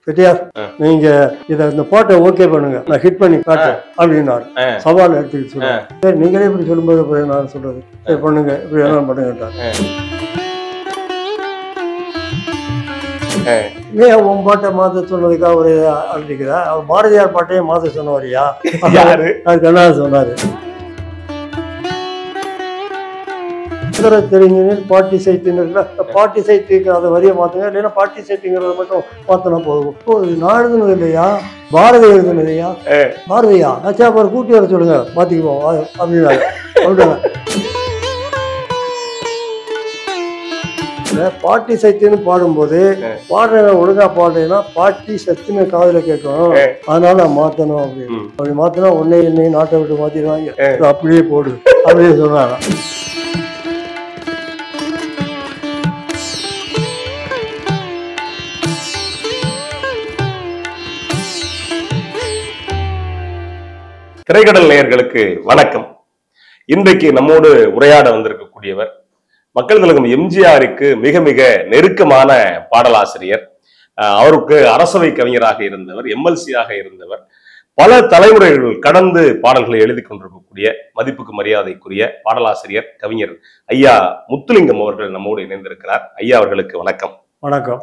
செட்டியார் ஆ. நீங்க இத இந்த பாட்டை ஓகே பண்ணுங்க நான் ஹிட் பண்ணி காட்டுறேன் அப்படின்னாரு ஆ. சவால் எடுத்துக்கிட்டு சொல்லுவேன் சரி நீங்களே இப்படி சொல்லும்போது அப்புறம் நான் சொல்றது சரி பண்ணுங்க இப்படி வேணாலும் பண்ணுங்கட்டார் ஆ. ஏன் உன் பாட்டை மாத்த சொன்னதுக்காக ஒரு அழுதிக்கிறா அவர் பாரதியார் பாட்டையும் மாத்த சொன்னவரியா யாரு அது கண்ணாடி சொன்னாரு சுதந்திர தெரிஞ்சு பாட்டி சைட்டுன்னு பாட்டி சைட்டுக்கு அதை வரிய மாத்துங்க இல்லைன்னா பாட்டி சைட்டுங்கிறத மட்டும் மாத்தினா போதும் ஓ இது நான் எழுதுனது இல்லையா பாரதி எழுதுனது இல்லையா ஆ. பாரதியா அச்சா அப்புறம் கூட்டி வர சொல்லுங்க மாத்திக்குவோம் அது- அப்படின்னாங்க சொல்றாங்க இந்த பாட்டி சைத்துன்னு பாடும்போது பாடுறவன் ஒழுங்கா பாடுறேன்னா பாட்டி சத்துன்னு காதுல கேட்கும் அதனால நான் மாத்தணும் அப்படின்னு ம். அப்படி மாத்தினா உன்னை என்னை நாட்டை விட்டு மாத்திடுவாங்க இது அப்படியே போடு அப்படியே சொன்னாங்க திரைக்கடல் நேயர்களுக்கு வணக்கம் இன்றைக்கு நம்மோடு உரையாட வந்திருக்கக்கூடியவர் மக்கள் திலகம் எம்ஜிஆருக்கு மிக மிக நெருக்கமான பாடலாசிரியர் அஹ் அவருக்கு அரசவை கவிஞராக இருந்தவர் எம்எல்சியாக இருந்தவர் பல தலைமுறைகள் கடந்து பாடல்களை எழுதி கொண்டிருக்கக்கூடிய மதிப்புக்கு மரியாதைக்குரிய பாடலாசிரியர் கவிஞர் ஐயா முத்துலிங்கம் அவர்கள் நம்மோடு இணைந்திருக்கிறார் ஐயா அவர்களுக்கு வணக்கம் வணக்கம்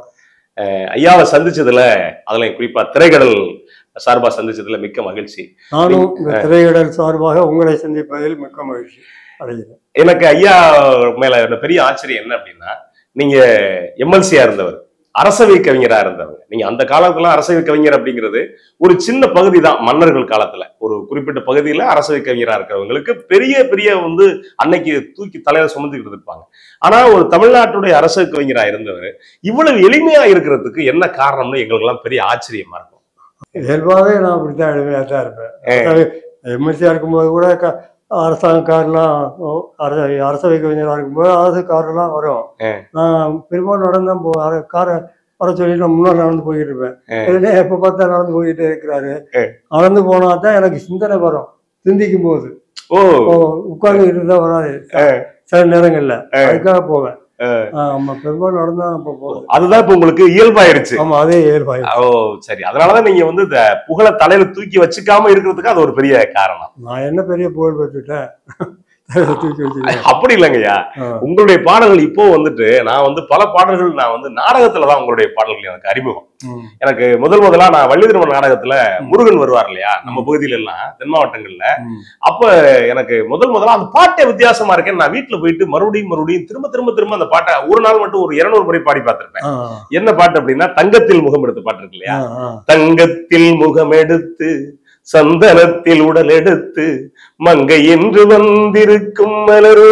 ஐயாவை சந்திச்சதுல அதுல குறிப்பா திரைக்கடல் சார்பா சந்திச்சதுல மிக்க மகிழ்ச்சி நானும் இந்த திரையிடல் சார்பாக உங்களை சந்திப்பதில் மிக்க மகிழ்ச்சி அடைகிறேன் எனக்கு ஐயா மேல ஒரு பெரிய ஆச்சரியம் என்ன அப்படின்னா நீங்க எம்எல்சியா இருந்தவர் அரசவை கவிஞரா இருந்தவர் நீங்க அந்த காலத்துல அரசவை கவிஞர் அப்படிங்கிறது ஒரு சின்ன பகுதி தான் மன்னர்கள் காலத்துல ஒரு குறிப்பிட்ட பகுதியில அரசவை கவிஞரா இருக்கிறவங்களுக்கு பெரிய பெரிய வந்து அன்னைக்கு தூக்கி தலையில சுமந்துக்கிட்டு இருப்பாங்க ஆனா ஒரு தமிழ்நாட்டுடைய அரசவை கவிஞரா இருந்தவர் இவ்வளவு எளிமையா இருக்கிறதுக்கு என்ன காரணம்னு எங்களுக்கு எல்லாம் பெரிய ஆச்சரியமா இருக்கும் இயல்பாகவே நான் அப்படித்தான் எளிமையாக தான் இருப்பேன் எம்எல்சியாக இருக்கும்போது கூட க- அரசாங்க கார்லாம் ஓ, அரச அரசவை கவிஞராக இருக்கும்போது அரசு கார்லாம் வரும் ஆ. நான் பெரும்பாலும் நடந்தான் போ அர- காரை வர சொல்லிட்டு நான் முன்னாடி நடந்து போய்கிட்டு இருப்பேன் ஆ. இல்லைன்னா எப்போ பார்த்தா நடந்து போய்கிட்டே இருக்கிறாரு ஆ. நடந்து போனா தான் எனக்கு சிந்தனை வரும் சிந்திக்கும் போது ஓ உட்கார்ந்துக்கிட்டு இருந்தா வராது ஆ. சில நேரங்கள்ல ஆ. அதுக்காக போவேன் ஆ. ஆமா பெரும்பாலும் நடந்தா இப்போ போகுது அதுதான் இப்ப உங்களுக்கு இயல்பாயிருச்சு ஆமா அதே இயல்பாய் ஓ சரி அதனாலதான் நீங்க வந்து இந்த புகழ தலையில தூக்கி வச்சுக்காம இருக்கிறதுக்கு அது ஒரு பெரிய காரணம் நான் என்ன பெரிய புகழ் பெற்றுட்டேன் தலையில தூக்கி வச்சுருக்கேன் அப்படி இல்லைங்கய்யா உங்களுடைய பாடல்கள் இப்போ வந்துட்டு நான் வந்து பல பாடல்கள் நான் வந்து நாடகத்துல தான் உங்களுடைய பாடல்கள் எனக்கு அறிமுகம் எனக்கு முதல் முதலா நான் வள்ளி திருமண நாடகத்துல முருகன் வருவார் இல்லையா நம்ம பகுதியில எல்லாம் தென் மாவட்டங்கள்ல அப்ப எனக்கு முதல் முதலா அந்த பாட்டே வித்தியாசமா இருக்கேன் நான் வீட்டுல போயிட்டு மறுபடியும் மறுபடியும் திரும்ப திரும்ப திரும்ப அந்த பாட்டை ஒரு நாள் மட்டும் ஒரு இருநூறு முறை பாடி பார்த்திருப்பேன் என்ன பாட்டு அப்படின்னா தங்கத்தில் முகம் எடுத்த பாட்டு இருக்கு இல்லையா தங்கத்தில் முகம் எடுத்து சந்தனத்தில் உடல் எடுத்து மங்கை என்று வந்திருக்கும் மலரோ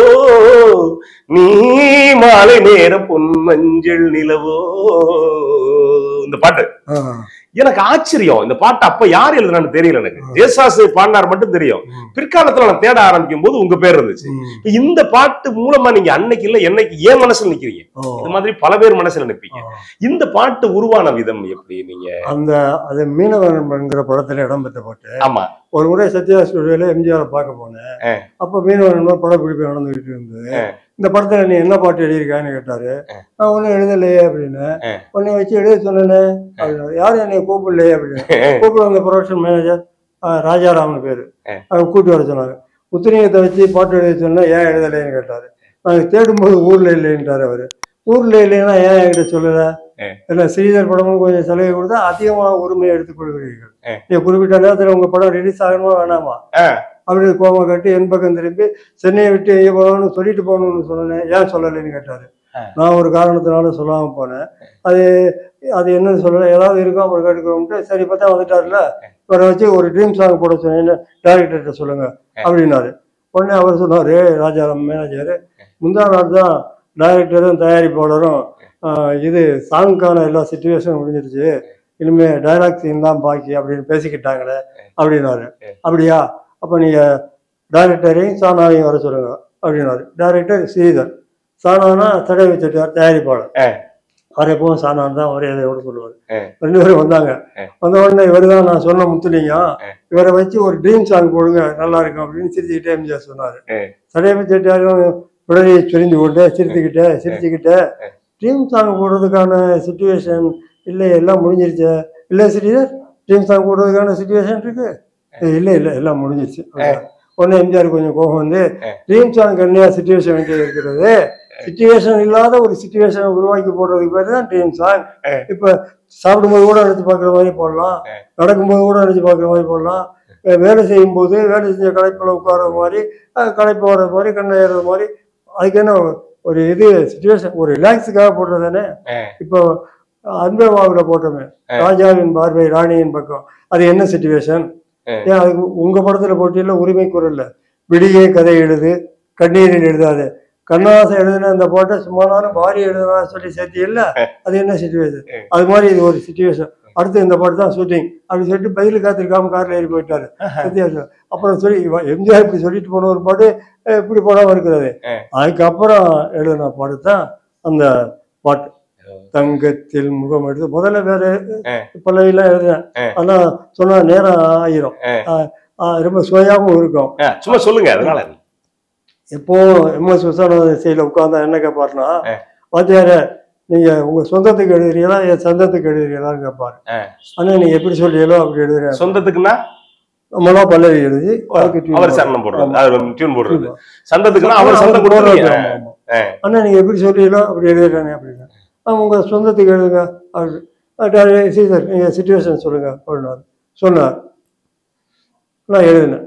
நீ மாலை நேர பொன் மஞ்சள் நிலவோ இந்த பாட்டு எனக்கு ஆச்சரியம் இந்த பாட்டு அப்ப யார் எழுதுனான்னு தெரியல எனக்கு ஜேசாஸ் பாடினார் மட்டும் தெரியும் பிற்காலத்துல நான் தேட ஆரம்பிக்கும் போது உங்க பேர் இருந்துச்சு இப்ப இந்த பாட்டு மூலமா நீங்க அன்னைக்கு இல்ல என்னைக்கு ஏன் மனசுல நிக்கிறீங்க இது மாதிரி பல பேர் மனசுல நிப்பீங்க இந்த பாட்டு உருவான விதம் எப்படி நீங்க அந்த அது மீனவன் என்கிற படத்துல இடம்பெற்ற பாட்டு ஆமா ஒரு முறை சத்யா ஸ்டுடியோல எம்ஜிஆர் பார்க்க போனேன் ஆ. அப்ப மீனவன் படப்பிடிப்பு நடந்துகிட்டு இருந்தது ஆ. இந்த படத்துல நீ என்ன பாட்டு எழுதியிருக்கான்னு கேட்டாரு நான் ஒன்றும் எழுதலையே அப்படின்னு ஆ. உன்னை வச்சு எழுத சொன்னேனே அப்படின்னாரு யாரும் என்னை கூப்பிடலையே அப்படின்னு கூப்பிட வந்த ப்ரொடக்ஷன் மேனேஜர் ராஜாராமன் பேரு ஆ. அவங்க கூட்டி வர சொன்னாங்க உத்திரியத்தை வச்சு பாட்டு எழுத சொன்னா ஏன் எழுதலைன்னு கேட்டாரு நாங்கள் தேடும்போது ஊர்ல இல்லைன்ட்டாரு அவரு ஊர்ல இல்லைன்னா ஏன் என்கிட்ட சொல்லல ஆ. இல்ல ஸ்ரீதர் படமும் கொஞ்சம் சலுகை கொடுத்தா அதிகமான உரிமையை எடுத்துக் கொள்கிறீர்கள் ஆ. நீங்க குறிப்பிட்ட நேரத்துல உங்க படம் ரிலீஸ் ஆகணுமா வேணாமா ஆ. அப்படின்னு கோபம் கட்டி என் பக்கம் திரும்பி சென்னையை விட்டு எங்கே போகணும்னு சொல்லிட்டு போகணும்னு சொன்னேன் ஏன் சொல்லலைன்னு கேட்டாரு ஆ. நான் ஒரு காரணத்தினால சொல்லாம போனேன் அது அது என்னன்னு சொல்லல ஏதாவது இருக்கும் அப்புறம் கேட்டுக்கிறோம்ட்டு சரி பார்த்தா வந்துட்டாருல இவரை வச்சு ஒரு ட்ரீம் சாங் போட சொன்னேன்னு டேரக்டர்கிட்ட சொல்லுங்க அப்படின்னாரு உடனே அவர் சொன்னாரு ராஜாராம் மேனேஜர் முந்தா நாள் தான் டைரக்டரும் தயாரிப்பாளரும் ஆஹ், இது சாங்க்கான எல்லா சுச்சுவேஷனும் முடிஞ்சிருச்சு இனிமே டைலாக் சீன் தான் பாக்கி அப்படின்னு பேசிக்கிட்டாங்களே அப்படின்னாரு அப்படியா அப்போ நீங்கள் டைரக்டரையும் சானாவையும் வர சொல்லுங்க அப்படின்னாரு டைரக்டர் ஸ்ரீதர் சானானா தடவை செட்டியார் தயாரிப்பாளர் ஆ. அவர் எப்பவும் சாணான் தான் அவரே அதை விட சொல்லுவார் ஆ. ரெண்டு பேரும் வந்தாங்க ஆ. வந்த உடனே இவர் தான் நான் சொன்ன முத்துலிங்கம் ஆ. இவரை வச்சு ஒரு ட்ரீம் சாங் போடுங்க நல்லா இருக்கும் அப்படின்னு சிரிச்சுக்கிட்டே எம்ஜிஆர் சொன்னார் ஆ. சடையப்ப செட்டியாரும் உடனே சுரிஞ்சு கொண்டு சிரிச்சுக்கிட்டே சிரிச்சுக்கிட்டே ட்ரீம் சாங் போடுறதுக்கான சுச்சுவேஷன் இல்லை எல்லாம் முடிஞ்சிருச்சு இல்லை சிட்டிசன் டீம் சாங் போடுறதுக்கான சுச்சுவேஷன் இருக்கு இல்லை இல்லை எல்லாம் முடிஞ்சிச்சு உடனே எம்ஜிஆர் கொஞ்சம் கோபம் வந்து டீம் சாங் கண்ணியா சுச்சுவேஷன் வேண்டியது இருக்கிறது சுச்சுவேஷன் இல்லாத ஒரு சுச்சுவேஷனை உருவாக்கி போடுறதுக்கு பேர் தான் டீம் சாங் இப்போ சாப்பிடும்போது கூட நினைச்சு பார்க்குற மாதிரி போடலாம் நடக்கும்போது கூட நினைச்சு பார்க்குற மாதிரி போடலாம் அஹ் வேலை செய்யும் போது வேலை செஞ்ச களைப்பில் உட்கார மாதிரி அஹ் களைப்பு வர்ற மாதிரி கண்ணை ஏறுற மாதிரி அதுக்கு என்ன ஒரு இது சுச்சுவேஷன் ஒரு ரிலாக்ஸுக்காக போடுறது தானே இப்போ அன்பே வாவில் போட்டோமே ராஜாவின் பார்வை ராணியின் பக்கம் அது என்ன சுச்சுவேஷன் ஏன் அதுக்கு உங்க படத்துல போட்டியில உரிமை குரல்ல விடியே கதை எழுது கண்ணீரில் எழுதாது கண்ணாசம் எழுதின அந்த பாட்டை சும்மானாலும் பாரி எழுதுனா சொல்லி சேர்த்தி இல்ல அது என்ன சுச்சுவேஷன் அது மாதிரி இது ஒரு சுச்சுவேஷன் அடுத்து இந்த பாட்டு தான் ஷூட்டிங் அப்படி சொல்லிட்டு பதில் காத்திருக்காம கார்ல ஏறி போயிட்டாரு வித்தியாசம் அப்புறம் சொல்லி இவ- எம்ஜிஆர் இப்படி சொல்லிட்டு போன ஒரு பாட்டு அஹ் இப்படி போடாம இருக்கிறது அதுக்கப்புறம் எழுதின பாட்டு தான் அந்த பாட்டு தங்கத்தில் முகம் எடுத்து முதல்ல வேற பல்லவிலாம் எழுதுனேன் ஆனா சொன்னா நேரம் ஆயிரும் ஆஹ் ஆஹ் ரொம்ப சுவையாகவும் இருக்கும் ஆ, சும்மா சொல்லுங்க அதனால என்ன? எப்போ எம்எஸ் விஸ்வநாதன் செய்யல உட்கார்ந்தா என்ன கேட்பாருன்னா வாத்தியார நீங்க உங்க சொந்தத்துக்கு எழுதுறீங்களா என் சொந்தத்துக்கு எழுதுறீங்களான்னு கேட்பாரு ஆனா நீங்க எப்படி சொல்றீங்களோ அப்படி எழுதுறேன் சொந்தத்துக்குன்னா நம்மளா பல்லவி எழுதி அதுக்கு tune அவர் போடுறோம். சரணம் போடுறது ஆமா. அது டியூன் போடுறது ஆமா. சந்தத்துக்குன்னா அவர் அவர் சந்தம் போடுறது, கொடுத்துருவீங்க ஆமா, ஆமா. அண்ணா நீங்க எப்படி சொல்றீங்களோ அப்படி எழுதுறானே அப்படின்னா ஆ, உங்க சொந்தத்துக்கு எழுதுங்க அப்படி சீசர் நீங்க சுச்சுவேஷன் சொல்லுங்க அப்படின்னாரு சொன்னார் நான் எழுதினேன்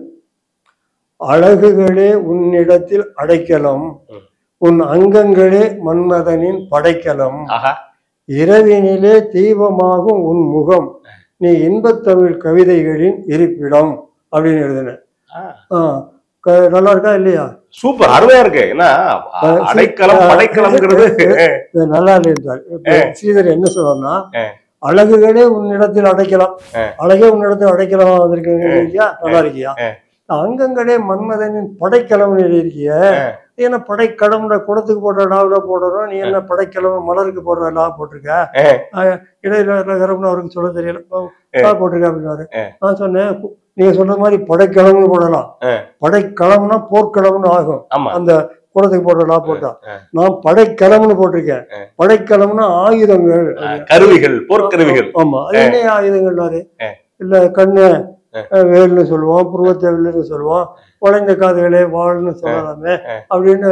அழகுகளே உன்னிடத்தில் அடைக்கலம் ம். உன் அங்கங்களே மன்மதனின் படைக்கலம் ஆஹா இரவினிலே தீபமாகும் உன் முகம் நீ இன்பத்தமிழ் கவிதைகளின் இருப்பிடம் அப்படின்னு எழுதினேன் ஆ. ஆ, க- நல்லா இருக்கா இல்லையா சூப்பர் அருமையா இருக்கு ஏன்னா அஹ் அடைக்கலம் சி- படைக்கலம்ங்கிறது இது நல்லா இருந்தார் இப்ப ஸ்ரீதர் என்ன சொல்றாருன்னா ஆ. அழகுகளே உன்னிடத்தில் அடைக்கலாம் அழகே உன்னிடத்தில் அடைக்கலாம் வந்திருக்கு இல்லையா நல்லா இருக்கியா ஆ. அங்கங்களே மன்மதனின் படைக்கலம்னு எழுதியிருக்கிய நீ என்ன படைக்கலம்ன்ற குடத்துக்கு போடுற லாவில் போடுறோம் நீ என்ன படைக்கலம் மலருக்கு போடுற லா போட்டிருக்க ஆ. ஆ, இடையில நகரம்னு அவருக்கு சொல்ல தெரியல லா போட்டிருக்க அப்படின்னாரு ஆ. நான் சொன்னேன் கு- நீங்க சொல்ற மாதிரி படைக்கலம்னு போடலாம் ஆ. படைக்கலம்னா போர்க்களம்னு ஆகும் ஆமா அந்த குடத்துக்கு போடுற லா போட்டா ஆ. நான் படைக்கலம்னு போட்டிருக்கேன் படைக்கலம்னா ஆயுதங்கள் ஆ, கருவிகள் போர்க்கருவிகள் ஆமா அது என்ன ஆயுதங்கள்னாரு ஆ. இல்ல கண்ணு அஹ், வேல்னு சொல்லுவோம் புருவத்தை வில்லுன்னு சொல்லுவோம் உழைந்த காதுகளே வாழ்னு சொல்லலாமே அப்படின்னு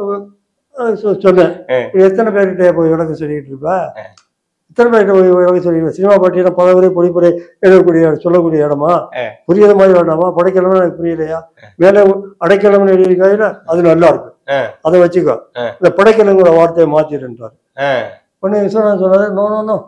அஹ், சொ- சொன்னேன் ஆ. இது எத்தனை பேர்கிட்ட போய் விளக்க சொல்லிட்டு இருப்ப எத்தனை பேர்கிட்ட போய் விளக்க சொல்லிட்டு சினிமா பாட்டியெல்லாம் பலவரை பொடிப்புரை எழுதக்கூடிய சொல்லக்கூடிய இடமா புரியாத மாதிரி வேண்டாமா படைக்கலம்னு எனக்கு புரியலையா மேலே அடைக்கலம்னு எழுதியிருக்காதுல அது நல்லா இருக்கு ஆ. அதை வச்சுக்கோ ஆ. இந்த படைக்கலங்கிற வார்த்தையை மாத்திருன்றார் ஆ, உடனே விஸ்வநாதன் சொன்னாரு நோ நோ நோ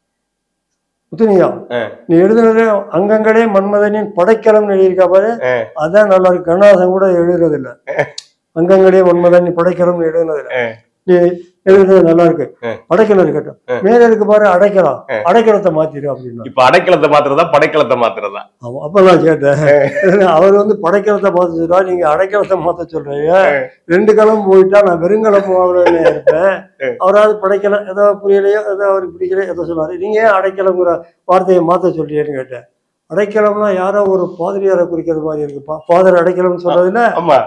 முத்துனியா ஆ. நீ எழுதுனது அங்கங்களே மன்மதனின் படைக்கலம் எழுதியிருக்கா பாரு ஆ. அதான் நல்லா இருக்கு கண்ணாசன் கூட எழுதுறது இல்ல அங்கங்களே மன்மதன் படைக்கலம் எழுதுனது இல்ல ஆ. நீ எழுதுறது நல்லா இருக்கு ஆ. படைக்கலம் இருக்கட்டும் மேல இருக்கு பாரு அடைக்கலாம் அடைக்கலத்தை மாத்திரு அப்படின்னா இப்ப அடைக்கலத்தை மாத்துறதா படைக்கலத்தை மாத்துறதா ஆமா அப்ப நான் கேட்டேன் அவர் வந்து படைக்கலத்தை மாத்த சொல்றா நீங்க அடைக்கலத்தை மாத்த சொல்றீங்க ரெண்டு களம் போயிட்டா நான் வெறுங்கலம் போகிறேன்னு இருப்பேன் அவராவது படைக்கலம் ஏதோ புரியலையோ ஏதோ அவருக்கு பிடிக்கலையோ ஏதோ சொன்னாரு நீங்க ஏன் அடைக்கலங்கிற வார்த்தையை மாத்த சொல்றீங்கன்னு கேட்டேன் அடைக்கலம்னா யாரோ ஒரு பாதிரியாரை குறிக்கிறது மாதிரி இருக்குப்பா ஃபாதர் அடைக்கலம்னு சொல்றதுல ஆமா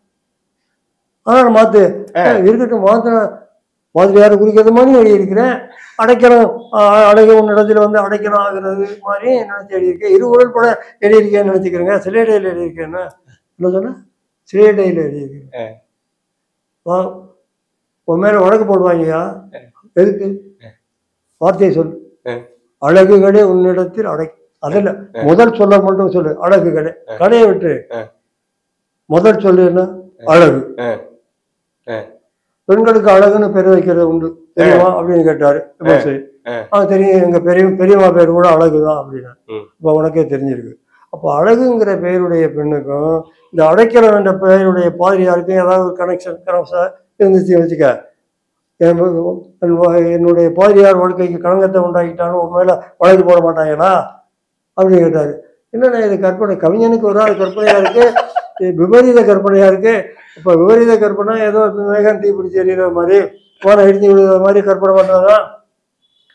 ஆனா மாத்து ஏய், இருக்கட்டும் மாத்தின பாதிரியாரை குறிக்கிறது மாதிரி எழுதியிருக்கிறேன் அடைக்கலம் ஆஹ், அழக உன்னிடத்துல வந்து அடைக்கலம் ஆகுறது மாதிரி நினைச்சு எழுதியிருக்கேன் இரு உடல் பட எழுதியிருக்கேன்னு நினைச்சுக்கிறேங்க சிலேடையில் எழுதியிருக்கேன்னு என்ன சொன்ன சிலேடையில் எழுதியிருக்கேன் வா உன் மேல வழக்கு போடுவாங்கய்யா எதுக்கு வார்த்தையை சொல் ம். அழகுகளே உன்னிடத்தில் அடை அதில் முதல் சொல்ல மட்டும் சொல்லு அழகுகளே கடையை விட்டு ம். முதல் சொல்லு என்ன அழகு ம். ம். பெண்களுக்கு அழகுன்னு பேர் வைக்கிறது உண்டு தெரியுமா அப்படின்னு கேட்டாரு இப்போ சரி ம். ஆ தெரியும் எங்க பெரிய பெரியம்மா பேர் கூட அழகுதான் அப்படின்னா ம். இப்போ உனக்கே தெரிஞ்சிருக்கு அப்போ அழகுங்கிற பெயருடைய பெண்ணுக்கும் இந்த அடைக்கலம் என்ற பெயருடைய பாதிரியாருக்கும் ஏதாவது ஒரு கனெக்ஷன் கனெக்ஷன் இருந்துச்சு வச்சுக்க என் ம- என் வா- என்னுடைய பாதிரியார் வாழ்க்கைக்கு களங்கத்தை உண்டாக்கிட்டாலும் உன் மேல வழக்கு போட மாட்டாங்களா அப்படின்னு கேட்டாரு என்னண்ணா இது கற்பனை கவிஞனுக்கு ஒரு ஆள் கற்பனையா இருக்கு இது விபரீத கற்பனையா இருக்கு இப்ப விபரீத கற்பனை ஏதோ மேகம் தீ பிடிச்சி எறிகிற மாதிரி போன இடிஞ்சு விழுகிற மாதிரி கற்பனை பண்றதா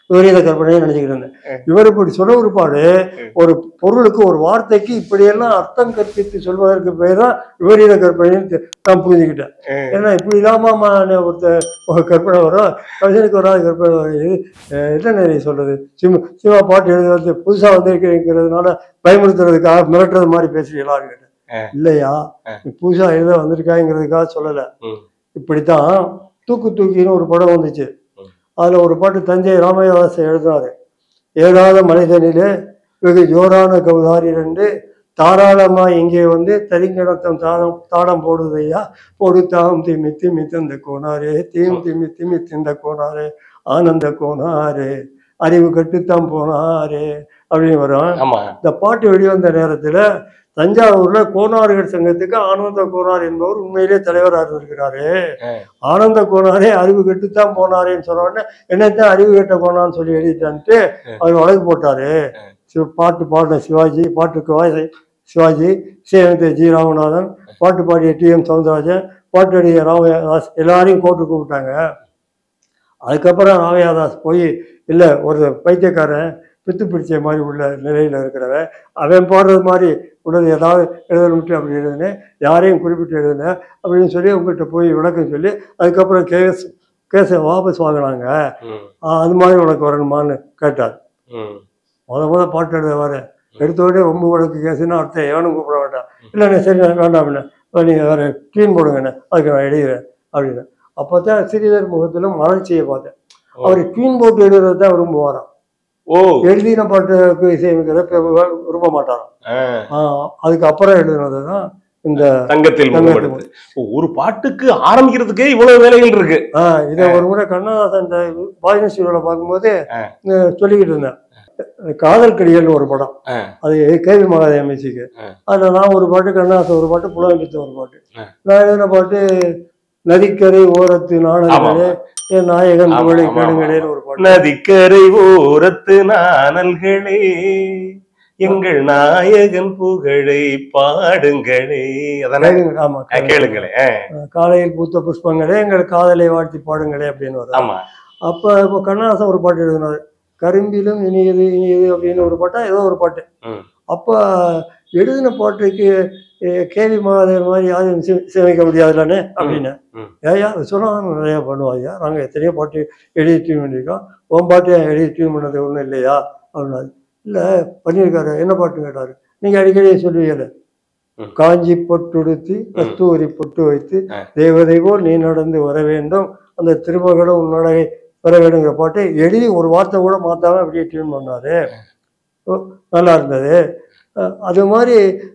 விபரீத கற்பனைன்னு நினைச்சுக்கிட்டு இருந்தேன் இவர் இப்படி சொன்ன ஒருபாடு ஒரு பொருளுக்கு ஒரு வார்த்தைக்கு இப்படியெல்லாம் அர்த்தம் கற்பித்து சொல்வதற்கு பேர் தான் விபரீத கற்பனைன்னு தெ- நான் புரிஞ்சுக்கிட்டேன் ஏன்னா இப்படி இல்லாம ஒருத்தர் ஒரு கற்பனை வரும் கவிஞனுக்கு வராத கற்பனை வரும் இது அஹ், என்ன நிறைய சொல்றது சினிமா சினிமா பாட்டு எழுதுறது புதுசா வந்திருக்கிறதுனால பயமுறுத்துறதுக்காக மிரட்டுறது மாதிரி பேசுறீங்களான்னு கேட்டேன் இல்லையா நீ புதுசா எழுத வந்திருக்காங்கிறதுக்காக சொல்லல ம். இப்படித்தான் தூக்கு தூக்கின்னு ஒரு படம் வந்துச்சு ம். அதுல ஒரு பாட்டு தஞ்சை ராமதாஸ் எழுதினாரு ஏதாத மனிதனிலே வெகு ஜோரான கௌதாரி ரெண்டு தாராளமா இங்கே வந்து தரிங்கடத்தம் தாளம் தாளம் போடுதையா போடு தாம் திமி திமி தந்த கோனாரே தீம் திமி திமி திந்த கோனாரே ஆனந்த கோனாரே அறிவு கட்டுத்தான் போனாரே அப்படின்னு வரும் ஆமா இந்த பாட்டு வெளிவந்த நேரத்துல தஞ்சாவூர்ல கோனார்கள் சங்கத்துக்கு ஆனந்த கோனார் என்பவர் உண்மையிலே தலைவராக இருந்திருக்கிறாரு ஆ. ஆனந்த கோனாரே அறிவு கெட்டுத்தான் போனாரேன்னு சொன்ன உடனே என்னத்தான் அறிவு கெட்ட கோனான்னு சொல்லி எழுதிட்டான்ட்டு அவர் வழக்கு போட்டாரு சிவ- பாட்டு பாடின சிவாஜி பாட்டுக்கு வாய்ஸ் சிவாஜி சேமித்த ஜி ராமநாதன் பாட்டு பாடிய டி எம் சவுந்தரராஜன் பாட்டு எழுதிய ராமதாஸ் எல்லாரையும் கோர்ட்டுக்கு கூப்பிட்டாங்க அதுக்கப்புறம் ராமையாதாஸ் போய் இல்லை ஒரு பைத்தியக்காரன் பித்து பிடிச்ச மாதிரி உள்ள நிலையில் இருக்கிறவன் அவன் பாடுறது மாதிரி உள்ளது ஏதாவது எழுதணும்ட்டு அப்படி எழுதுனேன் யாரையும் குறிப்பிட்டு எழுதுனேன் அப்படின்னு சொல்லி உங்கள்கிட்ட போய் விளக்கம் சொல்லி அதுக்கப்புறம் கேஸ் கேஸை வாபஸ் வாங்கினாங்க ம், ஆ, அது மாதிரி உனக்கு வரணுமான்னு கேட்டார் ம், முத முத பாட்டு எழுத வரேன் எடுத்த உடனே ஒம்பு வழக்கு கேஸுன்னு அர்த்தம் எவனும் கூப்பிட வேண்டாம் இல்லைண்ணே சரி நான் வேண்டாம்ண்ணே நீங்கள் வேறு க்ளீன் போடுங்கண்ணே அதுக்கு நான் எழுதுறேன் அப்படின்னு அப்போ தான் சிறிதர் முகத்திலும் மலர்ச்சியை பார்த்தேன் அவர் க்ளீன் போட்டு எழுதுறது தான் விரும்புவாராம் ஓ எழுதின பாட்டுக்கு இசையமைக்கிறத பெ- விரும்ப மாட்டாராம் ஆ, ஆ, அதுக்கு அப்புறம் எழுதுனது தான் இந்த தங்கத்தில் தங்கத்தில் முகப்படுத்து ஓ, ஒரு பாட்டுக்கு ஆரம்பிக்கிறதுக்கே இவ்வளவு வேலைகள் இருக்கு ஆ, இதை ஒரு முறை கண்ணதாசன் பாஜனஸ்ரீயோட பார்க்கும்போது ஆ. அஹ், சொல்லிக்கிட்டு இருந்தேன் காதல் கடியல்னு ஒரு படம் ஆ. அது கேவி மகாதேவ மியூசிக்கு ஆ. அதில் நான் ஒரு பாட்டு கண்ணதாசன் ஒரு பாட்டு புலம்பித்த ஒரு பாட்டு ஆ. நான் எழுதின பாட்டு நதிக்கரை ஓரத்து நாணல்களே என் நாயகன் ஆமா, புகழை ஆமா, கேளுங்களேன்னு ஒரு பாட்டு நதிக்கரை ஓரத்து நாணல்களே எங்கள் நாயகன் புகழை பாடுங்களே அதானே கேளுங்க, ஆமா ஆ, கேளுங்களே ஆ, காலையில் பூத்த புஷ்பங்களே எங்கள் காதலை வாழ்த்தி பாடுங்களே அப்படின்னு வரும் ஆமா அப்போ இப்போ கண்ணதாசன் ஒரு பாட்டு எழுதினார் கரும்பிலும் இனியது இனியது அப்படின்னு ஒரு பாட்டா ஏதோ ஒரு பாட்டு ம். அப்போ எழுதின பாட்டுக்கு கேவி மகாதேவன் மாதிரி யாரும் இசை- இசையமைக்க முடியாதுல்லண்ணே அப்படின்னு ம். ஏயா அது சொன்னால் நிறையா பண்ணுவாங்க நாங்கள் எத்தனையோ பாட்டு எழுதி டியூன் பண்ணியிருக்கோம் உன் பாட்டு ஏன் எழுதி டியூன் பண்ணது ஒன்றும் இல்லையா அப்படின்னாரு இல்லை பண்ணியிருக்காரு என்ன பாட்டு கேட்டார் நீங்கள் அடிக்கடி சொல்லுவீங்கல்ல ம். காஞ்சி பொட்டுடுத்தி கஸ்தூரி பொட்டு வைத்து ஆ. தேவதை போல் நீ நடந்து வர வேண்டும் அந்த திருமகளும் உன்னடகை வர வேணுங்கிற பாட்டை எழுதி ஒரு வார்த்தை கூட மாத்தாம அப்படியே டியூன் பண்ணாரு ஓ, நல்லா இருந்தது அஹ் அது மாதிரி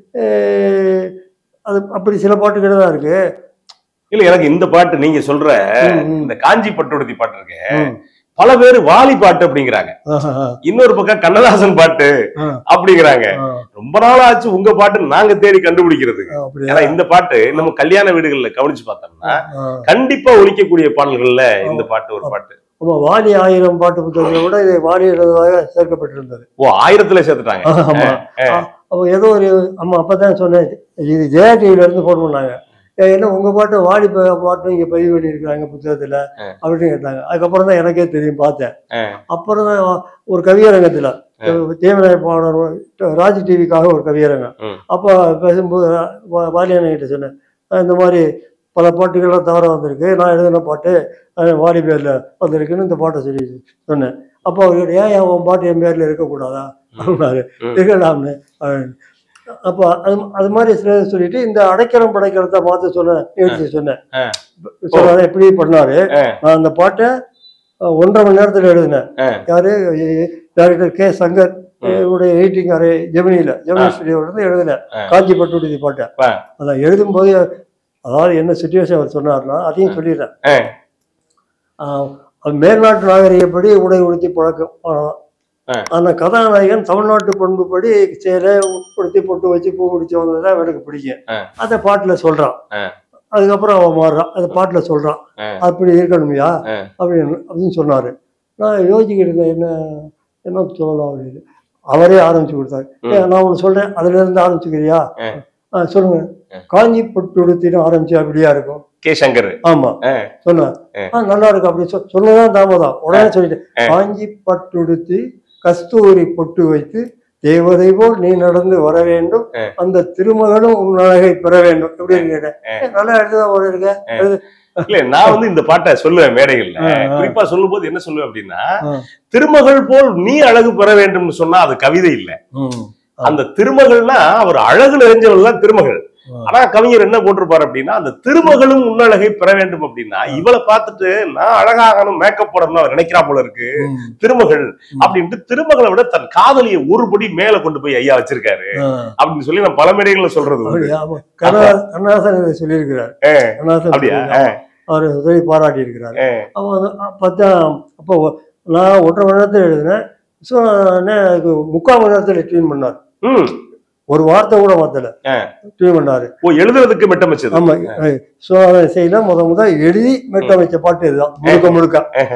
அஹ், அது அப்படி சில பாட்டுகள் தான் இருக்கு இல்ல எனக்கு இந்த பாட்டு நீங்க சொல்ற ம், ம். இந்த காஞ்சி பட்டுடுத்தி பாட்டு இருக்கு ம். பல பேர் வாலி பாட்டு அப்படிங்கிறாங்க ஆஹா, இன்னொரு பக்கம் கண்ணதாசன் பாட்டு ஆ, அப்படிங்கிறாங்க ஆ, ரொம்ப நாள் ஆச்சு உங்க பாட்டு நாங்க தேடி கண்டுபிடிக்கிறதுக்கு அப்படியா ஏன்னா இந்த பாட்டு நம்ம கல்யாண வீடுகள்ல கவனிச்சு பார்த்தோம்னா ஆ. கண்டிப்பா ஒழிக்கக்கூடிய பாடல்கள்ல இந்த பாட்டு ஒரு பாட்டு ஆமா வாலி ஆயிரம் பாட்டு புத்தகங்களை விட இது வாலி எழுதுவதாக சேர்க்கப்பட்டிருந்தது ஓ ஆயிரத்துல சேர்த்துட்டாங்க ஆமா அப்போ ஏதோ ஒரு ஆமா அப்பதான் சொன்னேன் இது ஜெயா டிவில இருந்து ஃபோன் பண்ணாங்க ஏ, என்ன உங்க பாட்டு வாலி ப- பாட்டு இங்க பதிவு பண்ணியிருக்காங்க புத்தகத்துல ஆ. அப்படின்னு கேட்டாங்க அதுக்கப்புறம் தான் எனக்கே தெரியும் பார்த்தேன் ஆ. அப்புறம் தான் ஒரு கவியரங்கத்துல தேவநாய பாடர் ராஜ் டிவிக்காக ஒரு கவியரங்கம் ம். அப்போ பேசும்போது வா- வாலியான கிட்ட சொன்னேன் "அஹ் இந்த மாதிரி பல பாட்டுகள்லாம் தவற வந்திருக்கு நான் எழுதின பாட்டு அஹ் வாலி பேர்ல வந்திருக்குன்னு இந்த பாட்டை சொல்லி சொன்னேன் அப்போ அவர் ஏன் என் உன் பாட்டு என் பேர்ல இருக்கக்கூடாதா அப்படின்னாரு ம். இருக்கலாம்னு அப்படின்னு. அப்போ அது அது மாதிரி சில சொல்லிட்டு இந்த அடைக்கலம் படைக்கிறத பார்த்து சொன்ன நிகழ்ச்சி சொன்னேன் ஆ. சொன்னாரு எப்படி பண்ணாரு ஆ. நான் அந்த பாட்டை அஹ், ஒன்றரை மணி நேரத்தில் எழுதினேன் ஆ. யாரு டைரக்டர் கே சங்கர் உடைய எடிட்டிங் அரே ஜெமினியில் ஜெமினி ஸ்டுடியோல இருந்து எழுதினேன் ஆ. காஞ்சி பட்டுடுதி பாட்டை ஆ. அதான் எழுதும்போது அதாவது என்ன சுச்சுவேஷன் அவர் சொன்னார்னா அதையும் சொல்லிடுறேன் ஆ. ஆஹ், அது மேல்நாட்டு நாகரிகப்படி உடை உடுத்தி பழக்கம் ஆஹ், ஆ. அந்த கதாநாயகன் தமிழ்நாட்டு பண்புப்படி சேலை உடுத்தி பொட்டு வச்சு பூ முடிச்சு வந்ததுதான் எனக்கு பிடிக்கும் ஆ. அதை பாட்டில் சொல்றான் ஆ. அதுக்கப்புறம் அவன் மாறுறான் அதை பாட்டில் சொல்றான் ஆ. அப்படி இருக்கணுமையா ஆ. அப்படின்னு அப்படின்னு சொன்னாரு நான் யோசிக்கிட்டு இருந்தேன் என்ன என்ன சொல்லலாம் அப்படின்னு அவரே ஆரம்பிச்சு கொடுத்தாரு ம். "ஏய், நான் ஒன்று சொல்றேன் அதுல இருந்து ஆரம்பிச்சுக்கிறியா ஆ. ஆ, சொல்லுங்க ஆ. காஞ்சி பட்டு உடுத்தின்னு ஆரம்பிச்சு அப்படியா இருக்கும் கே சங்கர் ஆமா ஆ. சொன்னார் ஆ. ஆ, நல்லா இருக்கு அப்படி சொ- சொன்னதான் தாமதம் உடனே சொல்லிட்டேன் ஆ. காஞ்சி பட்டுடுத்தி கஸ்தூரி பொட்டு வைத்து தேவதை போல் நீ நடந்து வர வேண்டும் ஆ. அந்த திருமகளும் உன் அழகை பெற வேண்டும் எப்படி கேட்டேன் நல்லா எழுதுதா ஒரு இருக்க எழுது. இல்ல நான் வந்து இந்த பாட்டை சொல்லுவேன் மேடைகள்ல ஆ, ஆ. குறிப்பா சொல்லும்போது என்ன சொல்லுவேன் அப்படின்னா ஆ. திருமகள் போல் நீ அழகு பெற வேண்டும்னு சொன்னா அது கவிதை இல்ல ம். அந்த திருமகள்னா அவர் அழகு நிறைஞ்சவள் தான் திருமகள் ஆ. ஆனா கவிஞர் என்ன போட்டிருப்பாரு அப்படின்னா அந்த திருமகளும் உன்னழகை பெற வேண்டும் அப்படின்னா இவளை பார்த்துட்டு நான் அழகாகணும் மேக்கப் போடணும்னு அவர் நினைக்கிறா போல இருக்கு ம். திருமகள் அப்படின்ட்டு திருமகளை விட தன் காதலியை ஒரு படி மேல கொண்டு போய் ஐயா வச்சிருக்காரு ஆ. அப்படின்னு சொல்லி நான் பல மேடைகள்ல சொல்றது உண்டு. அப்படியா? ஆமா. கண்ணா- கண்ணாசன் இதை சொல்லியிருக்கிறார் ஆ. கண்ணாசன் அப்படியா சொல்லியிருக்கார். அவர் சொல்லி பாராட்டி இருக்கிறார் ஆ. அப்போ வந்து பார்த்தா அப்போ நான் ஒன்றரை மணி நேரத்தில் எழுதினேன் ஸோ அதுக்கு முக்கால் மணி நேரத்தில் ட்ரீன் பண்ணார் ம் ஒரு வார்த்தை கூட மாத்தல ஆ. ட்ரீன் பண்ணாரு ஓ எழுதுறதுக்கு மெட்டமைச்சது ஆமா ஸோ செய்யல முத முத எழுதி மெட்டமைச்ச பாட்டு இதுதான் முழுக்க முழுக்க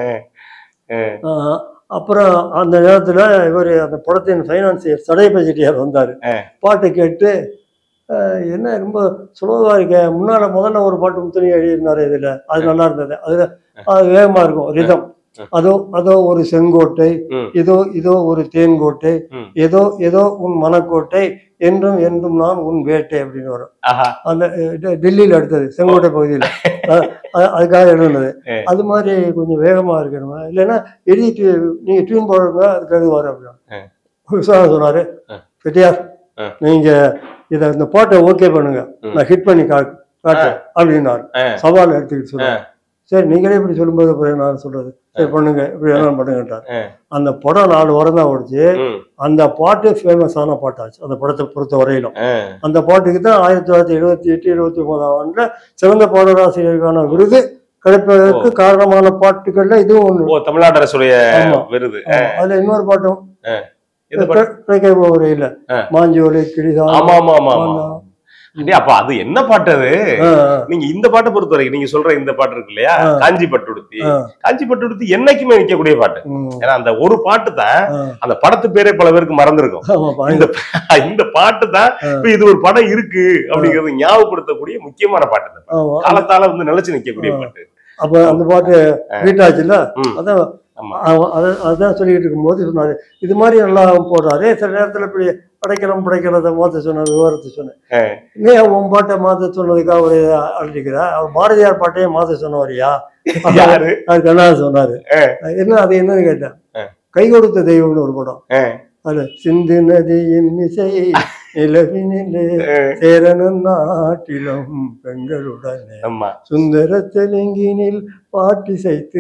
ஆஹ் அப்புறம் அந்த நேரத்துல இவர் அந்த படத்தின் ஃபைனான்சியர் சடையப்ப செட்டியார் வந்தாரு ஆ. பாட்டு கேட்டு ஆஹ் என்ன ரொம்ப சுலபமா இருக்க முன்னால முதல்ல ஒரு பாட்டு முத்தனி எழுதியிருந்தாரு இதுல அது நல்லா இருந்தது அதுல அது வேகமா இருக்கும் ரிதம் அதோ அதோ ஒரு செங்கோட்டை ம். இதோ இதோ ஒரு தேன்கோட்டை ம். ஏதோ ஏதோ உன் மனக்கோட்டை என்றும் என்றும் நான் உன் வேட்டை அப்படின்னு வரும் ஆஹா அந்த அஹ், டெ- டெல்லியில எடுத்தது செங்கோட்டை பகுதியில் அதுக்காக எழுதுனது ஏ. அது மாதிரி கொஞ்சம் வேகமா இருக்கணுமா இல்லைன்னா எழுதிட்டு நீங்க டியூன் போடுங்க அதுக்கு எழுதுவாரு ஏ. அப்படின்னு விஸ்வநாதன் சொன்னாரு ஆ. செட்டியார் ஆ. நீங்க இத இந்த பாட்டை ஓகே பண்ணுங்க ம். நான் ஹிட் பண்ணி கா காட்டுறேன் அப்படின்னாரு ஆ. சவால் எடுத்துக்கிட்டு சொன்னார் சரி நீங்களே இப்படி சொல்லும்போது அப்புறம் நான் சொல்றது சரி பண்ணுங்க இப்படி எல்லாம் பண்ணுங்கட்டார் ஆ. அந்த படம் நாலு வாரம் தான் ஓடிச்சு ம். அந்த பாட்டு ஃபேமஸான பாட்டாச்சு அந்த படத்தை பொறுத்த வரையிலும் ஆ. அந்த பாட்டுக்கு தான் ஆயிரத்தி தொள்ளாயிரத்தி எழுபத்தி எட்டு எழுபத்தி ஒன்பதாம் ஆண்டுல சிறந்த பாடலாசிரியருக்கான விருது கிடைப்பதற்கு காரணமான பாட்டுகள்ல இதுவும் ஒண்ணு ஓ தமிழ்நாடு அரசுடைய ஆமா. விருது ஆமா. அதுல இன்னொரு பாட்டும் எந்த பாட்டு? கிடைக்க போகிற ஆ. மாஞ்சோலை கிளிதான் ஆமா ஆமா ஆமா ஆமா ஆமா. அடே, அப்ப அது என்ன பாட்டு அது ஆ, நீங்க இந்த பாட்டை பொறுத்த வரைக்கும் நீங்க சொல்ற இந்த பாட்டு இருக்கு இல்லையா ஆ. காஞ்சி பட்டுடுத்தி ஆ, காஞ்சி பட்டுடுத்தி என்னைக்குமே நிக்கக்கூடிய பாட்டு ம், ஏன்னா அந்த ஒரு பாட்டு தான் ஆ. அந்த படத்து பேரே பல பேருக்கு மறந்துருக்கும் ஆமாப்பா. இந்த இந்த பாட்டு தான் ஆ. இப்ப இது ஒரு படம் இருக்கு அப்படிங்கறது ஞாபகப்படுத்தக்கூடிய முக்கியமான பாட்டு இந்த பாட்டு. ஆமா. காலத்தால வந்து நிலைச்சு நிக்கக்கூடிய ஆ. பாட்டு அப்ப அந்த பாட்டு ஹிட் ஆச்சுல்ல ம். அதான் ஆமா. அவ- அத- அதான் சொல்லிட்டு இருக்கும்போது சொன்னாரு இது மாதிரி நல்லா போடுறாரு சில நேரத்துல இப்படி படைக்கிறோம் படைக்கிறத மாத்த சொன்ன விவரத்தை சொன்னேன் ஆ. ஏன் உன் பாட்டை மாத்த சொன்னதுக்காக ஒரு அழுதிக்கிறா அவர் பாரதியார் பாட்டையே மாத்த சொன்னவரியா யாரு அது கண்ணாத சொன்னாரு ஆ. என்ன அது என்னன்னு கேட்டேன் ஆ. கை கொடுத்த தெய்வம்னு ஒரு படம் ஆ. அது சிந்து நதியின் இசை நிலவினிலே ஆ. சேரனும் நாட்டிலும் பெண்களுடனே ஆமா சுந்தர தெலுங்கினில் பாட்டிசைத்து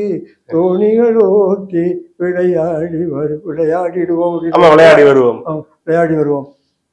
தோணிகள் ஓட்டி விளையாடி வரு விளையாடிடுவோம் ஆமா விளையாடி வருவோம் விளையாடி வருவோம்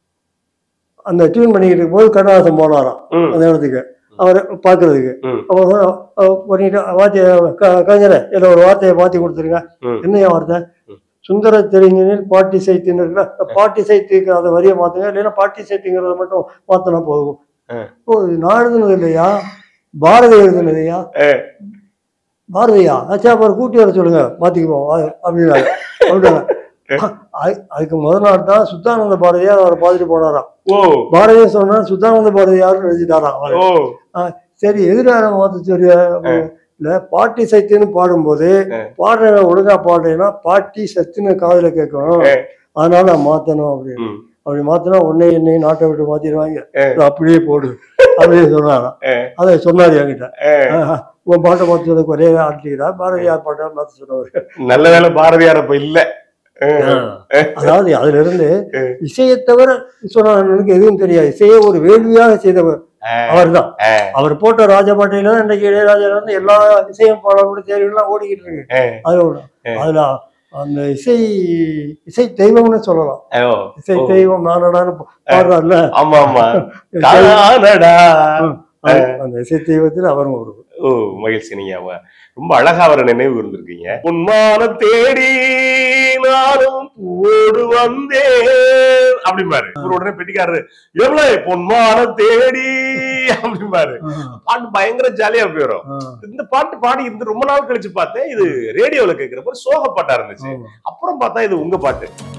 அந்த டியூன் பண்ணிக்கிட்டு இருக்கும்போது கண்ணாசம் போனாராம் ம். அந்த இடத்துக்கு அவரை பார்க்கறதுக்கு ம். அப்போ அவ பண்ணிட்டு வார்த்தையை க- கலைஞரே இதில் ஒரு வார்த்தையை மாற்றி கொடுத்துருங்க ம். என்னையா வார்த்தை ம். சுந்தர தெலுங்கினில் பாட்டி சைத்துன்னு இருக்குல்ல அந்த பாட்டி சைத்துக்கு அந்த வரியை மாற்றுங்க இல்லைன்னா பாட்டி சைத்துங்கிறத மட்டும் மாற்றினா போதும் ஆ. ஓ இது நான் எழுதுனது இல்லையா பாரதி எழுதுனதையா ஆ. பாரதியா அச்சா அப்புறம் கூட்டி வர சொல்லுங்க மாத்திக்குவோம் வா- அப்படின்னாரு அப்படின்னாங்க. அது- அதுக்கு முதல் நாள் தான் சுத்தானந்த பாரதியார் அவரை பார்த்துட்டு போனாராம் ஓ பாரதியார் சொன்னா சுத்தானந்த பாரதியார் எழுதிட்டாராம் அவரு. ஓ சரி எதிரான மாத்த சொல்றிய இல்ல பாட்டி சத்துன்னு பாடும்போது பாடுற ஒழுங்கா பாடுறேன்னா பாட்டி சத்துன்னு காதுல கேட்கணும் ஆ. அதனால நான் மாத்தணும் அப்படின்னு ம். அப்படி மாத்தினா உன்னை என்னை நாட்டை விட்டு மாத்திடுவாங்க ஆ. இது அப்படியே போடு அப்படின்னு சொன்னாராம் ஆ. அதை சொன்னாரு என்கிட்ட ஆ. ஆஹா, உன் பாட்டை மாத்துறதுக்கு ஒரே ஆட்டிக்கிறா பாரதியார் பாட்டை மாத்த சொன்னவர் நல்ல வேளை பாரதியார் அப்ப இல்ல ஆ. அதாவது அதுல இருந்து ஆ. இசையை தவிர விஸ்வநாதனுக்கு எதுவும் தெரியாது இசையை ஒரு வேள்வியாக செய்தவர் ஆ. அவர்தான் ஆ. அவர் போட்ட ராஜபாட்டையில தான் இன்னைக்கு இளையராஜா வந்து எல்லா இசையும் பாடக்கூடிய தேர்வுலாம் ஓடிக்கிட்டு இருக்கு ஆ. அதுல ஒண்ணு. ஆ. அதுல அந்த இசை இசை தெய்வம்னு சொல்லலாம் ஓ. இசை ஓ. தெய்வம் நானடான்னு பாடுறாருல ஆமா ஆமா காணடா அந்த- அந்த இசை தெய்வத்தில் அவரும் ஒரு ஓ மகிழ்ச்சி நீங்க அவ- ரொம்ப அழகா அவரை நினைவு இருந்திருக்கீங்க உன்மான தேடி நானும் பூவோடு வந்தேன் அப்படிம்பாரு இவர் உடனே பெட்டிக்காரரு எவ்வளவு பொன்மான தேடி அப்படிம்பாரு பாட்டு பயங்கர ஜாலியா போயிடும் இந்த பாட்டு பாடி இருந்து ரொம்ப நாள் கழிச்சு பார்த்தேன் இது ரேடியோல கேட்கிறப்ப சோக பாட்டா இருந்துச்சு ஆமா. அப்புறம் பார்த்தா இது உங்க பாட்டு